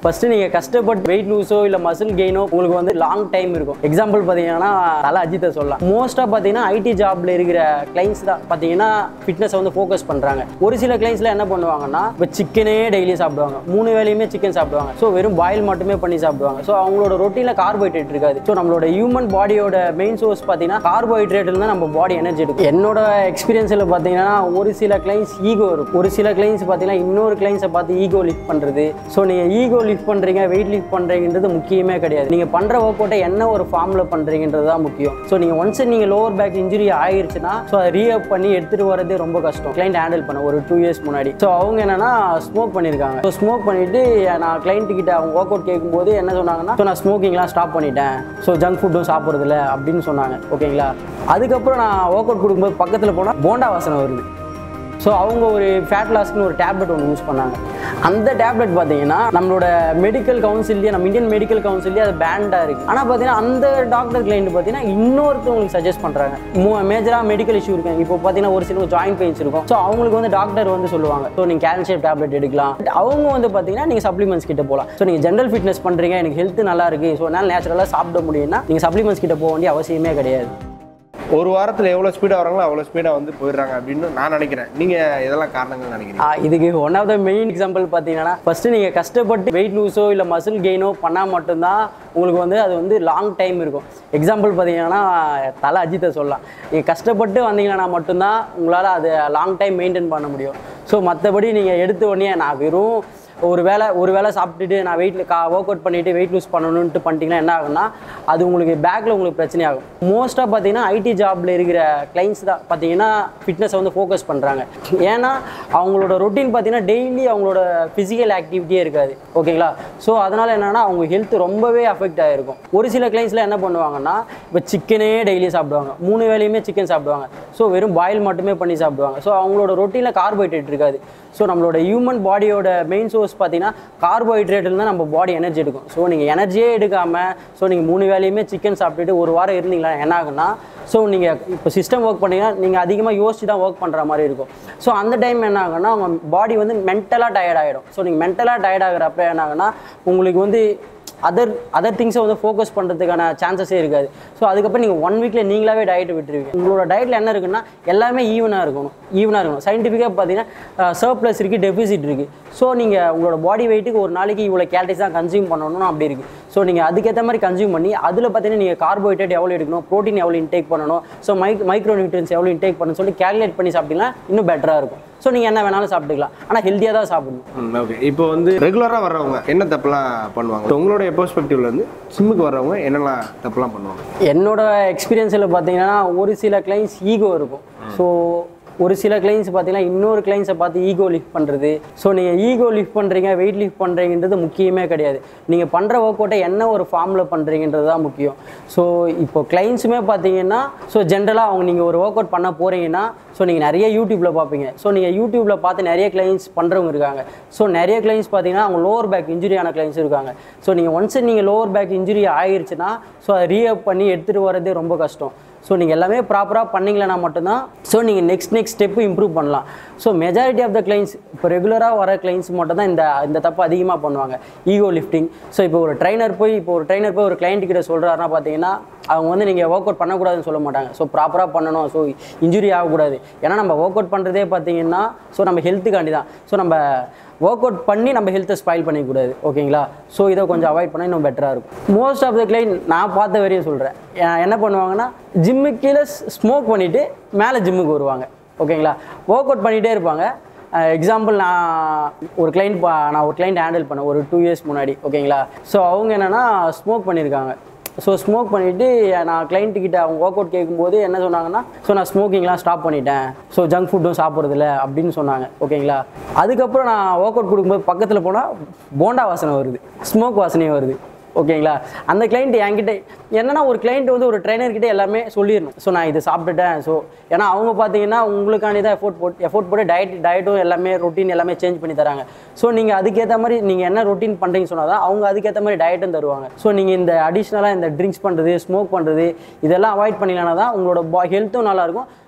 first நீங்க கஷ்டப்பட்டு wait லூஸோ இல்ல மசில் கெயினோ உங்களுக்கு வந்து லாங் டைம் இருக்கும் எக்ஸாம்பிள் பாத்தீங்கன்னா தலை அஜித்தை சொல்லலாம் மோஸ்டா பாத்தீங்கன்னா ஐடி ஜாப்ல இருக்கிற கிளைண்ட்ஸ் தான் பாத்தீங்கன்னா ஃபிட்னஸ் வந்து ஃபோக்கஸ் பண்றாங்க ஒரு சில கிளைண்ட்ஸ்ல என்ன பண்ணுவாங்கன்னா இப்போ சிக்கனே டெய்லி சாப்பிடுவாங்க மூணு வேலையுமே சிக்கன் சாப்பிடுவாங்க ஸோ வெறும் பாயில் மட்டுமே பண்ணி சாப்பிடுவாங்க ஸோ அவங்களோட ரொட்டீனில் கார்போஹைட்ரேட் இருக்காது ஸோ நம்மளோட ஹியூமன் பாடியோட மெயின் சோர்ஸ் பார்த்தீங்கன்னா கார்போஹைட்ரேட்ல தான் நம்ம பாடி எனர்ஜி எடுக்கும் என்னோட எக்ஸ்பீரியன்ஸில் பார்த்தீங்கன்னா ஒரு சில கிளைண்ட்ஸ் ஈகோ இருக்கும் ஒரு சில கிளைண்ட்ஸ் பார்த்தீங்கன்னா இன்னொரு கிளைண்ட்ஸை பார்த்து ஈகோ லிஃப்ட் பண்ணுறது ஸோ நீங்கள் ஈகோ லிஃப்ட் பண்ணுறீங்க வெயிட் லிஃப்ட் பண்ணுறீங்கன்றது முக்கியமே கிடையாது நீங்கள் பண்ணுற ஒர்க் அவுட்டை என்ன ஒரு ஃபார்மில் பண்ணுறீங்கன்றது தான் முக்கியம் ஸோ நீங்கள் ஒன்ஸ் நீங்கள் லோவர் பேக் இன்ஜுரி ஆயிருச்சுன்னா ஸோ அதை ரீஅப் பண்ணி எடுத்துகிட்டு வரதே ரொம்ப கஷ்டம் கிளைண்ட் ஹேண்டில் பண்ண ஒரு டூ இயர்ஸ் முன்னாடி ஸோ அவங்க என்னன்னா ஸ்மோக் பண்ணியிருக்காங்க ஸோ ஸ்மோக் பண்ணிட்டு நான் கிளைண்ட் கிட்ட அவங்க ஒர்க் அவுட் கேட்கும்போது என்ன சொன்னாங்கன்னா ஸோ நான் ஸ்மோக்கிங்லாம் ஸ்டாப் பண்ணிட்டேன் ஸோ ஜங்க் ஃபுட்டும் சாப்பிட்றதில்ல அப்படின்னு சொன்னாங்க ஓகேங்களா அதுக்கப்புறம் நான் ஒர்க் அவுட் கொடுக்கும்போது பக்கத்தில் போனால் போண்டா வாசனை வருது ஸோ அவங்க ஒரு ஃபேட் லாஸ்க்குன்னு ஒரு டேப்லெட் ஒன்று யூஸ் பண்ணாங்க அந்த டேப்லெட் பார்த்தீங்கன்னா நம்மளோட மெடிக்கல் கவுன்சில்லேயே நம்ம இந்தியன் மெடிக்கல் கவுன்சில்லேயே அது பேண்டாக இருக்குது ஆனால் பார்த்தீங்கன்னா அந்த டாக்டர் கிளைண்ட் பார்த்தீங்கன்னா இன்னொருத்தவங்களுக்கு சஜஸ்ட் பண்ணுறாங்க மேஜராக மெடிக்கல் இஷ்யூ இருக்கு இப்போ பார்த்தீங்கன்னா ஒரு சில ஜாயிண்ட் பெயின்ஸ் இருக்கும் ஸோ அவங்களுக்கு வந்து டாக்டர் வந்து சொல்லுவாங்க ஸோ நீங்கள் கால்சியம் டேப்லெட் எடுக்கலாம் But அவங்க வந்து பார்த்தீங்கன்னா நீங்கள் சப்ளிமெண்ட்ஸ் கிட்ட போகலாம் ஸோ நீங்கள் ஜென்ரல் ஃபிட்னஸ் பண்ணுறீங்க எனக்கு ஹெல்த் நல்லா இருக்கு ஸோ என்னால் நேச்சுரலாக சாப்பிட முடியும்னா நீங்கள் சப்ளிமெண்ட்ஸ் கிட்ட போக வேண்டிய அவசியமே கிடையாது ஒரு வாரத்தில் எவ்வளோ ஸ்பீடாக வராங்களோ அவ்வளோ ஸ்பீடாக வந்து போயிடுறாங்க அப்படின்னு நான் நினைக்கிறேன் நீங்கள் இதெல்லாம் காரணங்கள் நினைக்கிறீங்க ஆ, இதுக்கு one of the main example பார்த்தீங்கன்னா ஃபர்ஸ்ட் நீங்கள் கஷ்டப்பட்டு வெயிட் லூஸோ இல்லை மசில் கெயினோ பண்ணால் மட்டும்தான் உங்களுக்கு வந்து அது வந்து லாங் டைம் இருக்கும் எக்ஸாம்பிள் பார்த்தீங்கன்னா தலை அஜித்தை சொல்லலாம் நீங்கள் கஷ்டப்பட்டு வந்தீங்கன்னா மட்டும்தான் உங்களால் அது லாங் டைம் மெயின்டைன் பண்ண முடியும் ஸோ மற்றபடி நீங்கள் எடுத்த உடனே நான் வெறும் ஒரு வேளை ஒரு வேளை சாப்பிட்டுட்டு நான் வெயிட்டில் கா ஒர்க் அவுட் பண்ணிவிட்டு வெயிட் லூஸ் பண்ணணுன்ட்டு பண்ணிட்டீங்கன்னா என்ன ஆகும்னா அது உங்களுக்கு பேக்கில் உங்களுக்கு பிரச்சனை ஆகும் மோஸ்ட்டாக பார்த்தீங்கன்னா ஐடி ஜாப்ல இருக்கிற கிளைண்ட்ஸ் தான் பார்த்தீங்கன்னா ஃபிட்னஸை வந்து ஃபோக்கஸ் பண்ணுறாங்க ஏன்னா அவங்களோட ரொட்டீன் பார்த்தீங்கன்னா டெய்லி அவங்களோட ஃபிசிக்கல் ஆக்டிவிட்டியே இருக்காது ஓகேங்களா ஸோ அதனால் என்னன்னா அவங்க ஹெல்த் ரொம்பவே அஃபெக்ட் ஆகிருக்கும் ஒரு சில கிளைண்ட்ஸில் என்ன பண்ணுவாங்கன்னா இப்போ சிக்கனே டெய்லி சாப்பிடுவாங்க மூணு வேலையுமே சிக்கன் சாப்பிடுவாங்க ஸோ வெறும் பாயில் மட்டுமே பண்ணி சாப்பிடுவாங்க ஸோ அவங்களோட ரொட்டீனில் கார்போஹைட்ரேட் இருக்காது ஸோ நம்மளோட ஹியூமன் பாடியோட மெயின் சோர்ஸ் பார்த்தீங்கன்னா கார்போஹைட்ரேட்டில் தான் நம்ம பாடி எனர்ஜி எடுக்கும் ஸோ நீங்கள் எனர்ஜியே எடுக்காமல் ஸோ நீங்கள் மூணு வேலையுமே சிக்கன் சாப்பிட்டுட்டு ஒரு வாரம் இருந்தீங்களா என்ன ஆகுன்னா ஸோ நீங்கள் இப்போ சிஸ்டம் ஒர்க் பண்ணீங்கன்னா நீங்கள் அதிகமாக யோசிச்சு தான் ஒர்க் பண்ணுற மாதிரி இருக்கும் ஸோ அந்த டைம் என்ன ஆகுன்னா உங்கள் பாடி வந்து மென்டலாக டயர்ட் ஆகிடும் ஸோ நீங்கள் மென்டலாக டயர்ட் ஆகுறப்ப என்ன ஆகுன்னா உங்களுக்கு வந்து அதர் அதர் திங்ஸை வந்து ஃபோக்கஸ் பண்ணுறதுக்கான சான்சஸே இருக்காது ஸோ அதுக்கப்புறம் நீங்கள் ஒன் வீக்கில் நீங்களாவே டயட் விட்டுருவீங்க உங்களோட டயட்டில் என்ன இருக்குன்னா எல்லாமே ஈவனாக இருக்கணும் ஈவனாக இருக்கணும் சயின்டிஃபிக்காக பார்த்தீங்கன்னா சர்ப்ளஸ் இருக்குது டெபிசிட் இருக்குது ஸோ நீங்கள் உங்களோட பாடி வெயிட்டுக்கு ஒரு நாளைக்கு இவ்வளோ கேலரிஸ் தான் கன்சியூம் பண்ணணும்னு அப்படி இருக்குது ஸோ நீங்கள் அதுக்கேற்ற மாதிரி கன்சியூம் பண்ணி அதில் பார்த்தீங்கன்னா நீங்கள் கார்போஹைட்ரேட் எவ்வளோ எடுக்கணும் ப்ரோட்டீன் எவ்வளோ இன்டேக் பண்ணணும் ஸோ மைக் மைக்ரோ நியூட்ரியன்ஸ் எவ்வளோ இன்டேக் பண்ணணும் சொல்லி கேல்குலேட் பண்ணி சாப்பிட்டீங்கன்னா இன்னும் பெட்டராக இருக்கும் ஸோ நீங்கள் என்ன வேணாலும் சாப்பிட்டுக்கலாம் ஆனால் ஹெல்த்தியாக தான் சாப்பிடணும் ஓகே இப்போ வந்து ரெகுலராக வர்றவங்க என்ன தப்புலாம் பண்ணுவாங்க So, உங்களுடைய பெர்ஸ்பெக்டிவ்ல இருந்து ஜிம்முக்கு வர்றவங்க என்னெல்லாம் தப்புலாம் பண்ணுவாங்க என்னோட எக்ஸ்பீரியன்ஸில் பார்த்தீங்கன்னா ஒரு சில கிளைண்ட்ஸ் ஈகோ இருக்கும் ஸோ ஒரு சில கிளைண்ட்ஸ் பார்த்தீங்கன்னா இன்னொரு கிளைண்ட்ஸை பார்த்து ஈகோ லிஃப்ட் பண்ணுறது ஸோ நீங்கள் ஈகோ லிஃப்ட் பண்ணுறீங்க வெயிட் லிஃப்ட் பண்ணுறீங்கன்றது முக்கியமே கிடையாது நீங்கள் பண்ணுற ஒர்க் அவுட்டை என்ன ஒரு ஃபார்மில் பண்ணுறீங்கன்றது தான் முக்கியம் ஸோ இப்போ கிளைண்ட்ஸுமே பார்த்தீங்கன்னா ஸோ ஜென்ரலாக அவங்க நீங்கள் ஒரு ஒர்க் அவுட் பண்ண போகிறீங்கன்னா ஸோ நீங்கள் நிறைய யூடியூப்பில் பார்ப்பீங்க ஸோ நீங்கள் யூடியூப்பில் பார்த்து நிறைய கிளைண்ட்ஸ் பண்ணுறவங்க இருக்காங்க ஸோ நிறைய கிளைண்ட்ஸ் பார்த்தீங்கன்னா அவங்க லோவர் பேக் இன்ஜுரி ஆன கிளைண்ட்ஸ் இருக்காங்க ஸோ நீங்கள் ஒன்ஸ் நீங்கள் லோவர் பேக் இன்ஜுரி ஆயிருச்சுன்னா ஸோ அதை ரீஅப் பண்ணி எடுத்துகிட்டு வரதே ரொம்ப கஷ்டம் ஸோ நீங்கள் எல்லாமே ப்ராப்பராக பண்ணீங்களா மட்டும்தான் ஸோ நீங்கள் நெக்ஸ்ட் நெக்ஸ்ட் ஸ்டெப்பு இம்ப்ரூவ் பண்ணலாம் so majority of the clients இப்போ ரெகுலராக வர கிளைண்ட்ஸ் மட்டும் தான் இந்த இந்த தப்பு அதிகமாக பண்ணுவாங்க ஈகோ லிஃப்டிங் ஸோ இப்போ ஒரு ட்ரைனர் போய் இப்போ ஒரு ட்ரைனர் போய் ஒரு கிளைண்ட் கிட்ட சொல்கிறாருன்னா பார்த்தீங்கன்னா அவங்க வந்து நீங்கள் ஒர்க் அவுட் பண்ணக்கூடாதுன்னு சொல்ல மாட்டாங்க ஸோ ப்ராப்பராக பண்ணணும் ஸோ இன்ஜுரி ஆகக்கூடாது ஏன்னா நம்ம ஒர்க் அவுட் பண்ணுறதே பார்த்தீங்கன்னா ஸோ நம்ம ஹெல்த்துக்காண்டி தான் ஸோ நம்ம ஒர்க் அவுட் பண்ணி நம்ம ஹெல்த்தை ஸ்பாயில் பண்ணிக்கூடாது ஓகேங்களா ஸோ இதை கொஞ்சம் அவாய்ட் பண்ணால் இன்னும் பெட்டராக இருக்கும் மோஸ்ட் ஆஃப் த கிளைண்ட் நான் பார்த்த வரையும் சொல்கிறேன் என்ன பண்ணுவாங்கன்னா ஜிம்முக்கு கீழே ஸ்மோக் பண்ணிவிட்டு மேலே ஜிம்முக்கு வருவாங்க ஓகேங்களா ஒர்க் அவுட் பண்ணிகிட்டே இருப்பாங்க எக்ஸாம்பிள் நான் ஒரு கிளைண்ட் நான் ஒரு கிளைண்ட் ஹேண்டில் பண்ணேன் ஒரு டூ இயர்ஸ் முன்னாடி ஓகேங்களா ஸோ அவங்க என்னென்னா ஸ்மோக் பண்ணியிருக்காங்க ஸோ ஸ்மோக் பண்ணிவிட்டு நான் client கிட்ட அவங்க ஒர்க் அவுட் கேட்கும்போது என்ன சொன்னாங்கன்னா ஸோ நான் ஸ்மோக்கிங்லாம் ஸ்டாப் பண்ணிட்டேன் ஸோ ஜங்க் ஃபுட்டும் சாப்பிட்றதில்ல அப்படின்னு சொன்னாங்க ஓகேங்களா அதுக்கப்புறம் நான் ஒர்க் அவுட் கொடுக்கும்போது பக்கத்தில் போனால் போண்டா வாசனை வருது ஸ்மோக் வாசனையும் வருது ஓகேங்களா அந்த கிளைண்ட் என்கிட்ட என்னன்னா ஒரு கிளைண்ட் வந்து ஒரு ட்ரைனர் கிட்ட எல்லாமே சொல்லிடணும் ஸோ நான் இது சாப்பிட்டுட்டேன் ஸோ ஏன்னா அவங்க பார்த்தீங்கன்னா உங்களுக்காண்டி தான் எஃபோர்ட் போட்டு எஃபோர்ட் போட்டு டயட் டயட்டும் எல்லாமே ரொட்டீன் எல்லாமே சேஞ்ச் பண்ணி தராங்க ஸோ நீங்கள் அதுக்கேற்ற மாதிரி நீங்கள் என்ன ரொட்டீன் பண்ணுறீங்க சொன்னால் தான் அவங்க அதுக்கேற்ற மாதிரி டயட்டும் தருவாங்க ஸோ நீங்கள் இந்த அடிஷ்னலாக இந்த ட்ரிங்க்ஸ் பண்ணுறது ஸ்மோக் பண்ணுறது இதெல்லாம் அவாய்ட் பண்ணினா தான் உங்களோட பா ஹெல்த்தும் நல்லாயிருக்கும்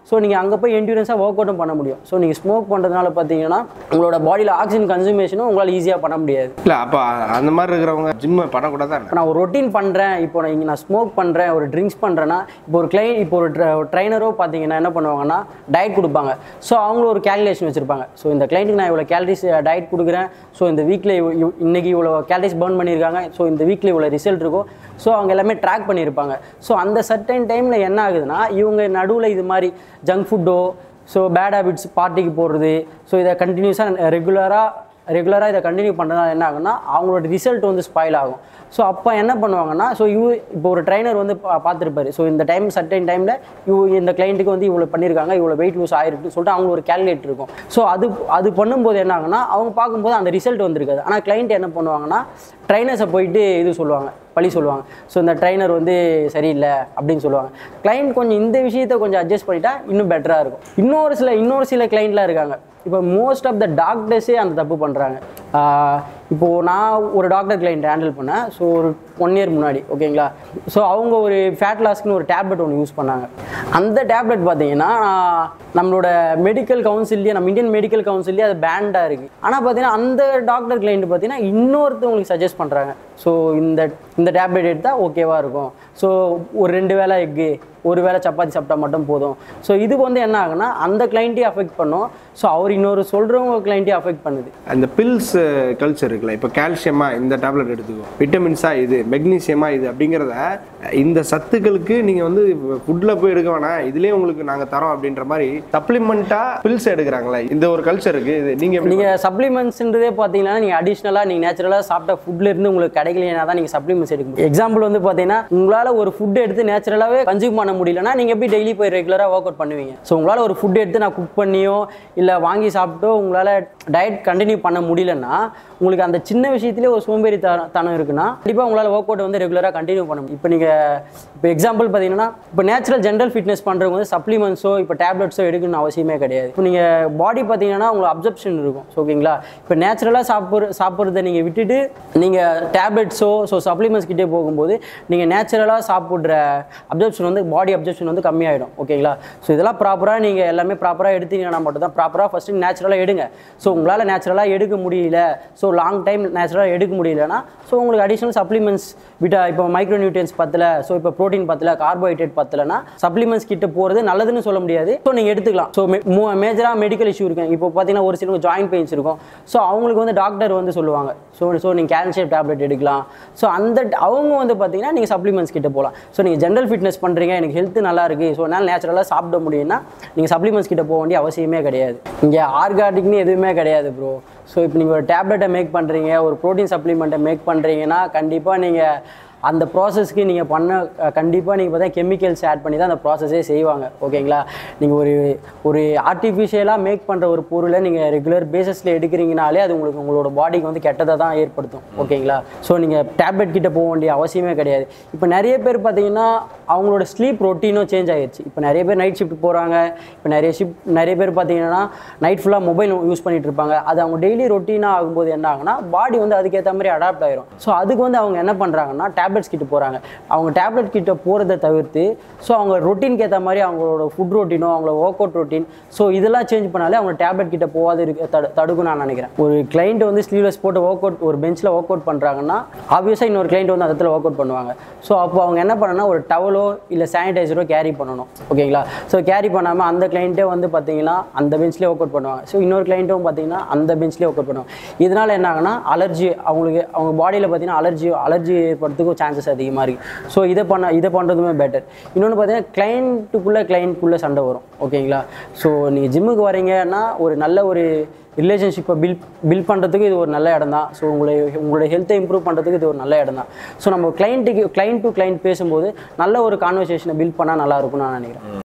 ஸோ நீங்கள் அங்கே போய் என்டூரன்ஸாக ஒர்க் அவுட்டும் பண்ண முடியும் ஸோ நீங்கள் ஸ்மோக் பண்ணுறதுனால பார்த்தீங்கன்னா உங்களோட பாடியில் ஆக்சிஜன் கன்சூமேஷனும் உங்களால் ஈஸியாக பண்ண முடியாது இல்லை அப்போ அந்த மாதிரி இருக்கிறவங்க ஜிம் பண்ணக்கூடாதா இப்போ நான் ஒரு ரொட்டீன் பண்ணுறேன் இப்போ நான் இங்கே நான் ஸ்மோக் பண்ணுறேன் ஒரு ட்ரிங்க்ஸ் பண்ணுறேன்னா இப்போ ஒரு கிளைன் இப்போ ஒரு ட்ரைனரோ பார்த்தீங்கன்னா என்ன பண்ணுவாங்கன்னா டயட் கொடுப்பாங்க ஸோ அவங்களும் ஒரு கேல்குலேஷன் வச்சுருப்பாங்க ஸோ இந்த கிளைண்ட்டுக்கு நான் இவ்வளோ கேலரிஸ் டயட் கொடுக்குறேன் ஸோ இந்த வீக்கில் இன்னைக்கு இவ்வளோ கேலரிஸ் பர்ன் பண்ணியிருக்காங்க ஸோ இந்த வீக்கில் இவ்வளோ ரிசல்ட் இருக்கும் ஸோ அவங்க எல்லாமே ட்ராக் பண்ணியிருப்பாங்க ஸோ அந்த சர்டைன் டைமில் என்ன ஆகுதுன்னா இவங்க நடுவில் இது மாதிரி ஜங்க் ஃபுட்டோ ஸோ பேட் ஹேபிட்ஸ் பார்ட்டிக்கு போடுறது ஸோ இதை கண்டினியூஸாக ரெகுலராக ரெகுலராக இதை கண்டினியூ பண்ணுறதுனால என்ன ஆகும்னா அவங்களோட ரிசல்ட் வந்து ஸ்பாயில் ஆகும் ஸோ அப்போ என்ன பண்ணுவாங்கன்னா ஸோ இவ இப்போ ஒரு ட்ரைனர் வந்து பா பார்த்துருப்பாரு ஸோ இந்த டைம் சர்டைன் டைமில் இவ இந்த கிளைண்ட்டுக்கு வந்து இவ்வளோ பண்ணியிருக்காங்க இவ்வளோ வெயிட் லூஸ் ஆயிருக்குன்னு சொல்லிட்டு அவங்க ஒரு கேல்குலேட் இருக்கும் ஸோ அது அது பண்ணும்போது என்ன ஆகும்னா அவங்க பார்க்கும்போது அந்த ரிசல்ட் வந்திருக்காது ஆனால் கிளைண்ட் என்ன பண்ணுவாங்கன்னா ட்ரைனர்ஸை போயிட்டு இது சொல்லுவாங்க பழி சொல்லுவாங்க ஸோ இந்த ட்ரைனர் வந்து சரியில்லை அப்படின்னு சொல்லுவாங்க கிளைண்ட் கொஞ்சம் இந்த விஷயத்தை கொஞ்சம் அட்ஜஸ்ட் பண்ணிட்டா இன்னும் பெட்டராக இருக்கும் இன்னொரு சில இன்னொரு சில கிளைண்ட்லாம் இருக்காங்க இப்போ மோஸ்ட் ஆஃப் த டாக்டர்ஸே அந்த தப்பு பண்ணுறாங்க இப்போது நான் ஒரு டாக்டர் கிளைண்ட் ஹேண்டில் பண்ணேன் ஸோ ஒரு ஒன் இயர் முன்னாடி ஓகேங்களா ஸோ அவங்க ஒரு ஃபேட் லாஸ்க்குன்னு ஒரு டேப்லெட் ஒன்று யூஸ் பண்ணாங்க அந்த டேப்லெட் பார்த்தீங்கன்னா நம்மளோட மெடிக்கல் கவுன்சில்லேயே நம்ம இந்தியன் மெடிக்கல் கவுன்சில்லேயே அது பேண்டாக இருக்குது ஆனால் பார்த்தீங்கன்னா அந்த டாக்டர் கிளைண்ட் பார்த்தீங்கன்னா இன்னொருத்தவங்களுக்கு சஜஸ்ட் பண்ணுறாங்க ஸோ இந்த இந்த டேப்லெட் எடுத்தால் ஓகேவாக இருக்கும் ஸோ ஒரு ரெண்டு வேளை எக்கு ஒரு வேளை சப்பாத்தி சாப்பிட்டா மட்டும் போதும் ஸோ இது வந்து என்ன ஆகுனா அந்த கிளைண்ட்டையும் அஃபெக்ட் பண்ணும் ஸோ அவர் இன்னொரு சொல்கிறவங்க கிளைண்ட்டையும் அஃபெக்ட் பண்ணுது அந்த பில்ஸ் கல்ச்சர் இருக்குல்ல இப்போ கால்சியமா இந்த டேப்லெட் எடுத்துக்கோ விட்டமின்ஸா இது மெக்னீசியமா இது அப்படிங்கிறத இந்த சத்துக்களுக்கு நீங்க வந்து ஃபுட்ல போய் எடுக்க வேணாம் இதுலயே உங்களுக்கு நாங்க தரோம் அப்படின்ற மாதிரி சப்ளிமெண்டா பில்ஸ் எடுக்கிறாங்களே இந்த ஒரு கல்ச்சர் இருக்கு இது நீங்க எப்படி நீங்கள் சப்ளிமெண்ட்ஸ்ன்றதே பார்த்தீங்கன்னா நீங்கள் அடிஷ்னலாக நீங்கள் நேச்சுரலாக சாப்பிட்ட ஃபுட்ல இருந்து உங்களுக்கு கிடைக்கலையா தான் நீங்கள் சப்ளிமெண்ட்ஸ் எடுக்க முடியும் எக்ஸாம்பிள் வந்து பார்த்தீங்கன்னா உங்களால் ஒரு ஃபுட் எடுத்து நேச்சுரலாகவே கன்சியூம் பண்ண முடியலன்னா நீங்கள் எப்படி டெய்லி போய் ரெகுலராக ஒர்க் அவுட் பண்ணுவீங்க ஸோ உங்களால் ஒரு ஃபுட் எடுத்து நான் குக் பண்ணியோ இல்லை வாங்கி சாப்பிட்டோ உங்களால் டயட் கண்டினியூ பண்ண முடியலன்னா உங்களுக்கு அந்த சின்ன விஷயத்திலே ஒரு சோம்பேறி த- தனம் இருக்குன்னா கண்டிப்பாக உங்களால் ஒர்க் அவுட் வந்து ரெகுலராக கண்டினியூ பண்ண முடியும் இப்போ நீங்கள் இப்போ எக்ஸாம்பிள் பார்த்தீங்கன்னா இப்போ நேச்சுரல் ஜென்ரல் ஃபிட்னஸ் பண்ணுறவங்க வந்து சப்ளிமெண்ட்ஸோ இப்போ டேப்லெட்ஸோ எடுக்கணும்னு அவசியமே கிடையாது இப்போ நீங்கள் பாடி பார்த்தீங்கன்னா உங்களுக்கு அப்சப்ஷன் இருக்கும் ஸோ ஓகேங்களா இப்போ நேச்சுரலாக சாப்பிட்ற சாப்பிட்றத நீங்கள் விட்டுட்டு நீங்கள் டேப்லெட்ஸோ ஸோ சப்ளிமெண்ட்ஸ் கிட்டே போகும்போது நீங்கள் நேச்சுரலாக சாப்பிட்ற அப்சப்ஷன் வந்து பாடி அப்சப்ஷன் வந்து கம்மியாயிடும் ஓகேங்களா ஸோ இதெல்லாம் ப்ராப்பராக நீங்கள் எல்லாமே ப்ராப்பராக எடுத்தீங்கன்னா மட்டும் தான் ப்ராப்பராக ஃபஸ்ட்டு நேச்சுரலாக எடுங்க ஸோ உங்களால் நேச்சுரலாக எடுக்க முடியல ஸோ லாங் டைம் நேச்சுரலாக எடுக்க முடியலன்னா ஸோ உங்களுக்கு அடிஷனல் சப்ளிமெண்ட்ஸ் விட்டா இப்போ மைக்ரோ நியூட்ரியன்ஸ் பத்தல ஸோ இப்போ ப்ரோட்டீன் பத்தல கார்போஹைட்ரேட் பத்தலைன்னா சப்ளிமெண்ட்ஸ் கிட்ட போகிறது நல்லதுன்னு சொல்ல முடியாது ஸோ நீங்கள் எடுத்துக்கலாம் ஸோ மேஜராக மெடிக்கல் இஷ்யூ இருக்கு இப்போ பார்த்தீங்கன்னா ஒரு சிலவங்க ஜாயின்ட் பெயின்ஸ் இருக்கும் ஸோ அவங்களுக்கு வந்து டாக்டர் வந்து சொல்லுவாங்க ஸோ ஸோ நீங்கள் கால்சியம் டேப்லெட் எடுக்கலாம் ஸோ அந்த அவங்க வந்து பார்த்தீங்கன்னா நீங்கள் சப்ளிமெண்ட்ஸ் கிட்ட போகலாம் ஸோ நீங்கள் ஜென்ரல் ஃபிட்னஸ் பண்ணுறீங்க எனக்கு ஹெல்த் நல்லா இருக்கு ஸோ என்னால் நேச்சுரலாக சாப்பிட முடியும்னா நீங்கள் சப்ளிமெண்ட்ஸ் கிட்ட போக வேண்டிய அவசியமே கிடையாது இங்கே ஆர்கானிக்னு எதுவுமே கிடையாது ப்ரோ ஸோ இப்போ நீங்கள் ஒரு டேப்லெட்டை மேக் பண்ணுறீங்க ஒரு ப்ரோட்டீன் சப்ளிமெண்ட்டை மேக் பண்ணுறீங்கன்னா கண்டிப்பாக நீங்கள் அந்த ப்ராசஸ்க்கு நீங்கள் பண்ண கண்டிப்பாக நீங்கள் பார்த்தா கெமிக்கல்ஸ் ஆட் பண்ணி தான் அந்த ப்ராசஸே செய்வாங்க ஓகேங்களா நீங்கள் ஒரு ஒரு ஆர்டிஃபிஷியலாக மேக் பண்ணுற ஒரு பொருளை நீங்கள் ரெகுலர் பேசிஸில் எடுக்கிறீங்கனாலே அது உங்களுக்கு உங்களோட பாடிக்கு வந்து கெட்டதை தான் ஏற்படுத்தும் ஓகேங்களா ஸோ நீங்கள் டேப்லெட் கிட்ட போக வேண்டிய அவசியமே கிடையாது இப்போ நிறைய பேர் பார்த்தீங்கன்னா அவங்களோட ஸ்லீப் ரொட்டீனும் சேஞ்ச் ஆகிடுச்சு இப்போ நிறைய பேர் நைட் ஷிஃப்ட் போகிறாங்க இப்போ நிறைய ஷிஃப்ட் நிறைய பேர் பார்த்தீங்கன்னா நைட் ஃபுல்லாக மொபைல் யூஸ் பண்ணிட்டு இருப்பாங்க அது அவங்க டெய்லி ரொட்டீனாக ஆகும்போது என்ன ஆகுனா பாடி வந்து அதுக்கேற்ற மாதிரி அடாப்ட் ஆயிரும் ஸோ அதுக்கு வந்து அவங்க என்ன பண்ணுறாங்கன்னா டேப்லெட்ஸ் கிட்ட போகிறாங்க அவங்க டேப்லெட் கிட்ட போகிறத தவிர்த்து ஸோ அவங்க ரொட்டீனுக்கு ஏற்ற மாதிரி அவங்களோட ஃபுட் ரொட்டீனோ அவங்களோட ஒர்க் அவுட் ரொட்டீன் ஸோ இதெல்லாம் சேஞ்ச் பண்ணாலே அவங்க டேப்லெட் கிட்ட போகாது இருக்க தடு தடுக்கும் நான் நினைக்கிறேன் ஒரு கிளைண்ட் வந்து ஸ்லீவ்லெஸ் போட்டு ஒர்க் அவுட் ஒரு பெஞ்சில் ஒர்க் அவுட் பண்ணுறாங்கன்னா ஆப்வியஸாக இன்னொரு கிளைண்ட் வந்து அந்த இடத்துல ஒர்க் அவுட் பண்ணுவாங்க ஸோ அப்போ அவங்க என்ன பண்ணணும்னா ஒரு டவலோ இல்லை சானிடைசரோ கேரி பண்ணணும் ஓகேங்களா ஸோ கேரி பண்ணாமல் அந்த கிளைண்ட்டே வந்து பார்த்தீங்கன்னா அந்த பெஞ்ச்லேயே ஒர்க் அவுட் பண்ணுவாங்க ஸோ இன்னொரு கிளைண்ட்டும் பார்த்தீங்கன்னா அந்த பெஞ்ச்லேயே ஒர்க் அவுட் பண்ணுவாங்க இதனால் என்ன ஆகுனா அலர்ஜி அவங்களுக்கு அவங்க பாடியில் பார்த்தீங்கன்னா அலர்ஜி அலர்ஜி ஏற்படுறதுக்கும் சான்சஸ் அதிகமாக இருக்குது ஸோ இதை பண்ண இதை பண்ணுறதுமே பெட்டர் இன்னொன்று பார்த்தீங்கன்னா கிளைண்ட்டுக்குள்ளே கிளைண்ட்டுக்குள்ளே சண்டை வரும் ஓகேங்களா ஸோ நீங்கள் ஜிம்முக்கு வரீங்கன்னா ஒரு நல்ல ஒரு ரிலேஷன்ஷிப்பை பில் பில்ட் பண்ணுறதுக்கு இது ஒரு நல்ல இடம் தான் ஸோ உங்களை உங்களுடைய ஹெல்த்தை இம்ப்ரூவ் பண்ணுறதுக்கு இது ஒரு நல்ல இடம் தான் ஸோ நம்ம கிளைண்ட்டுக்கு கிளைண்ட் டு கிளைண்ட் பேசும்போது நல்ல ஒரு கான்வர்சேஷனை பில்ட் பண்ணால் நல்லா இருக்கும்னு நான் நினைக்கிறேன்